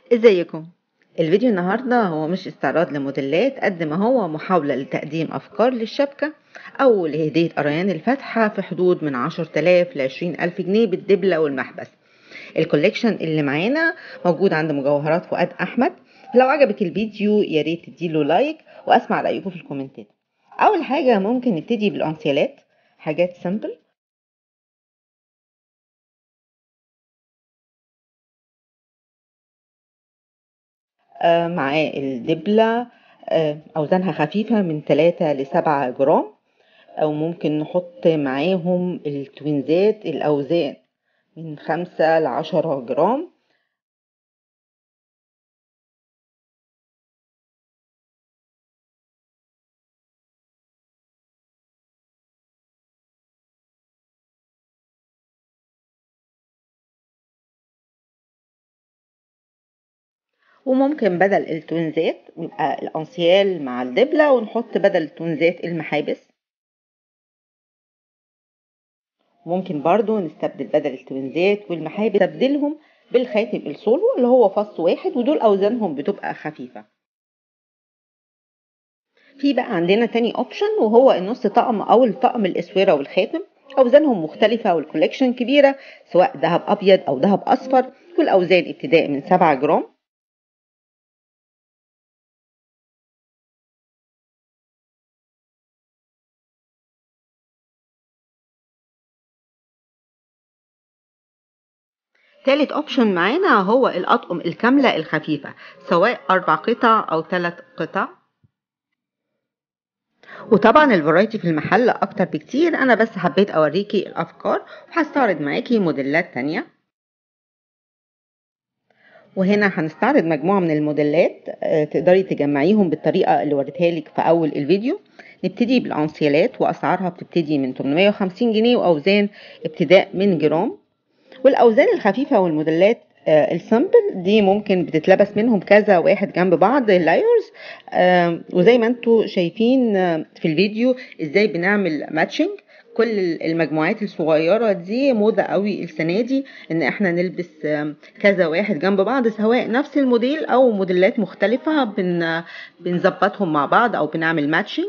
ازيكم الفيديو النهاردة هو مش استعراض لموديلات قد ما هو محاولة لتقديم أفكار للشبكة أو لهدية أريان الفاتحة في حدود من 10000 ل 20000 جنيه بالدبلة والمحبس الكوليكشن اللي معانا موجود عند مجوهرات فؤاد أحمد لو عجبك الفيديو يا ريت تديله لايك وأسمع رأيكم في الكومنتات أول حاجة ممكن نبتدي بالأنسيالات حاجات سيمبل آه، معاه الدبلة آه، أوزانها خفيفة من 3 ل 7 جرام أو ممكن نحط معاهم التوينزات الأوزان من 5 ل 10 جرام وممكن بدل التوينزات يبقى الأنسيال مع الدبلة ونحط بدل التوينزات المحابس ممكن برضو نستبدل بدل التوينزات والمحابس نستبدلهم بالخاتم السولو اللي هو فص واحد ودول أوزانهم بتبقى خفيفة في بقى عندنا تاني اوبشن وهو النص طقم او الطقم الاسوره والخاتم اوزانهم مختلفه والكوليكشن كبيره سواء ذهب ابيض او ذهب اصفر والاوزان ابتداء من 7 جرام تالت اوبشن معانا هو الاطقم الكاملة الخفيفة سواء اربع قطع او ثلاث قطع وطبعا الفرايتي في المحل اكتر بكتير انا بس حبيت اوريكي الافكار وهستعرض معاكي موديلات تانية وهنا هنستعرض مجموعة من الموديلات آه، تقدري تجمعيهم بالطريقة اللي وريتها لك في أول الفيديو نبتدي بالأنسيالات وأسعارها بتبتدي من 850 جنيه وأوزان ابتداء من جرام والاوزان الخفيفه والموديلات آه، السامبل دي ممكن بتتلبس منهم كذا واحد جنب بعض لايرز وزي ما انتم شايفين آه، في الفيديو ازاي بنعمل ماتشنج كل المجموعات الصغيرة دي موضة قوي السنة دي ان احنا نلبس آم، كذا واحد جنب بعض سواء نفس الموديل او موديلات مختلفة بن بنظبطهم مع بعض او بنعمل ماتشنج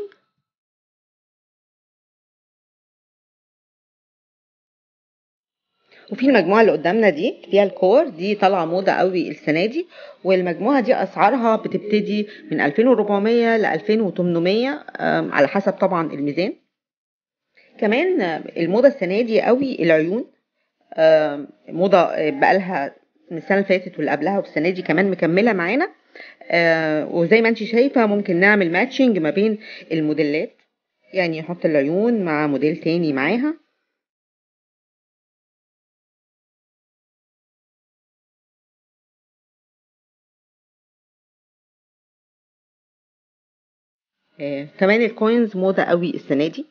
وفي المجموعة اللي قدامنا دي فيها الكور دي طالعة موضة قوي السنة دي والمجموعة دي أسعارها بتبتدي من 2400 ل 2800 آم، على حسب طبعا الميزان كمان آم، الموضة السنة دي قوي العيون آم، موضة آه، بقالها من السنة اللي فاتت واللي قبلها والسنة دي كمان مكملة معانا آه، وزي ما انت شايفة ممكن نعمل ماتشنج ما بين الموديلات يعني نحط العيون مع موديل تاني معاها آه، كمان الكوينز موضة قوي السنة دي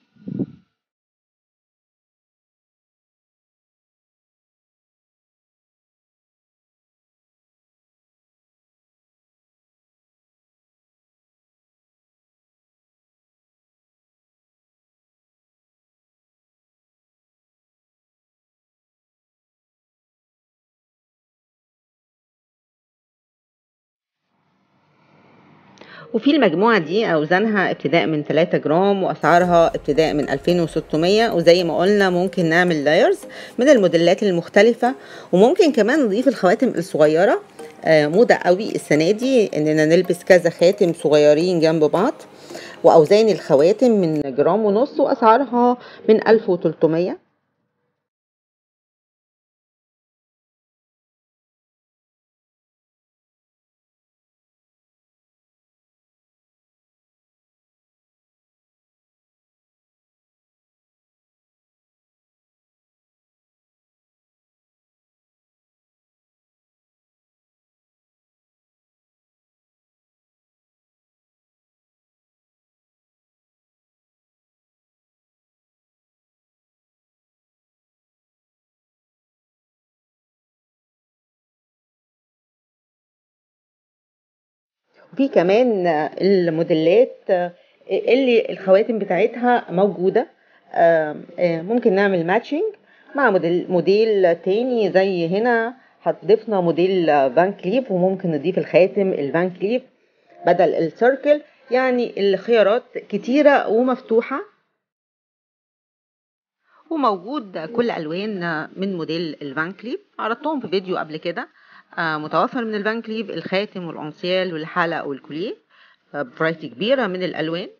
وفي المجموعة دي أوزانها ابتداء من 3 جرام وأسعارها ابتداء من 2600 وزي ما قلنا ممكن نعمل لايرز من الموديلات المختلفة وممكن كمان نضيف الخواتم الصغيرة آه، موضة قوي السنة دي إننا نلبس كذا خاتم صغيرين جنب بعض وأوزان الخواتم من جرام ونص وأسعارها من 1300 وفي كمان الموديلات اللي الخواتم بتاعتها موجودة آه، آه، ممكن نعمل ماتشنج مع موديل, موديل تاني زي هنا هتضيفنا موديل فان كليف وممكن نضيف الخاتم الفان كليف بدل السيركل يعني الخيارات كتيرة ومفتوحة وموجود كل الوان من موديل الفان كليف عرضتهم في فيديو قبل كده آه، متوفر من الفان كليف الخاتم والانسيال والحلق والكوليه برايتي كبيره من الالوان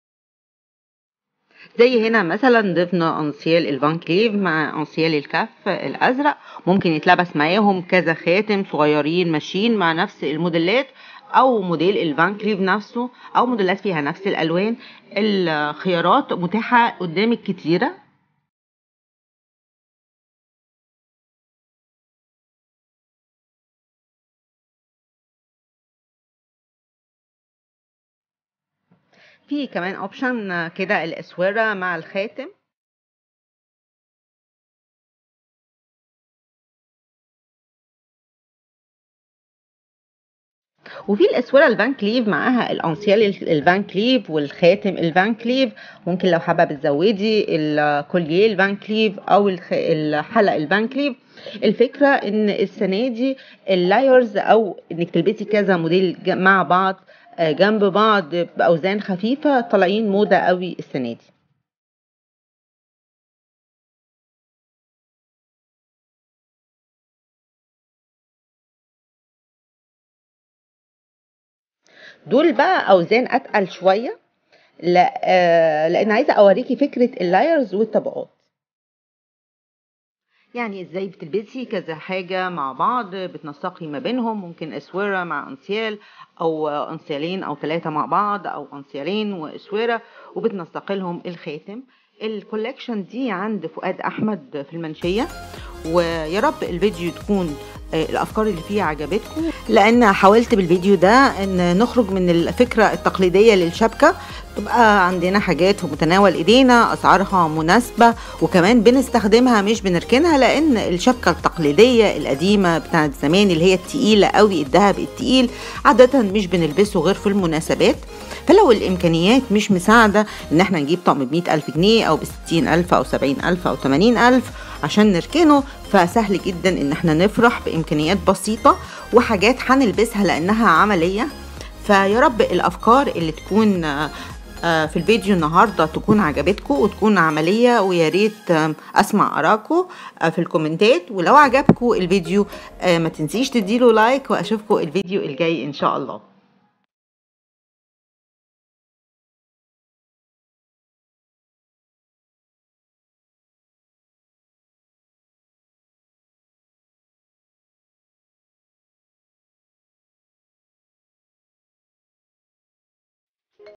زي هنا مثلا ضفنا انسيال الفان كليف مع انسيال الكف الازرق ممكن يتلبس معاهم كذا خاتم صغيرين ماشيين مع نفس الموديلات او موديل الفان كليف نفسه او موديلات فيها نفس الالوان الخيارات متاحه قدامك كتيره في كمان اوبشن كده الاسوره مع الخاتم وفي الاسوره الفان كليف معاها الانسيال الفان كليف والخاتم الفان كليف ممكن لو حابه بتزودي الكوليه الفان كليف او الحلق الفان كليف الفكره ان السنه دي اللايرز او انك تلبسي كذا موديل مع بعض جنب بعض باوزان خفيفه طالعين موضه قوي السنه دي دول بقى اوزان اتقل شويه لا آه لان عايزه اوريكي فكره اللايرز والطبقات يعني ازاي بتلبسي كذا حاجة مع بعض بتنسقي ما بينهم ممكن اسورة مع انسيال او انسيالين او ثلاثة مع بعض او انسيالين واسورة وبتنسقي لهم الخاتم الكولكشن دي عند فؤاد احمد في المنشية ويا رب الفيديو تكون الافكار اللي فيه عجبتكم لان حاولت بالفيديو ده ان نخرج من الفكره التقليديه للشبكه تبقى عندنا حاجات في متناول ايدينا اسعارها مناسبه وكمان بنستخدمها مش بنركنها لان الشبكه التقليديه القديمه بتاعت زمان اللي هي التقيله قوي الذهب التقيل عاده مش بنلبسه غير في المناسبات فلو الامكانيات مش مساعده ان احنا نجيب طقم ب ألف جنيه او ب ألف او ألف او ألف عشان نركنه فسهل جدا ان احنا نفرح بامكانيات بسيطه وحاجات هنلبسها لانها عمليه فيا رب الافكار اللي تكون في الفيديو النهارده تكون عجبتكم وتكون عمليه ويا ريت اسمع ارائكم في الكومنتات ولو عجبكم الفيديو ما تنسيش تديله لايك واشوفكم الفيديو الجاي ان شاء الله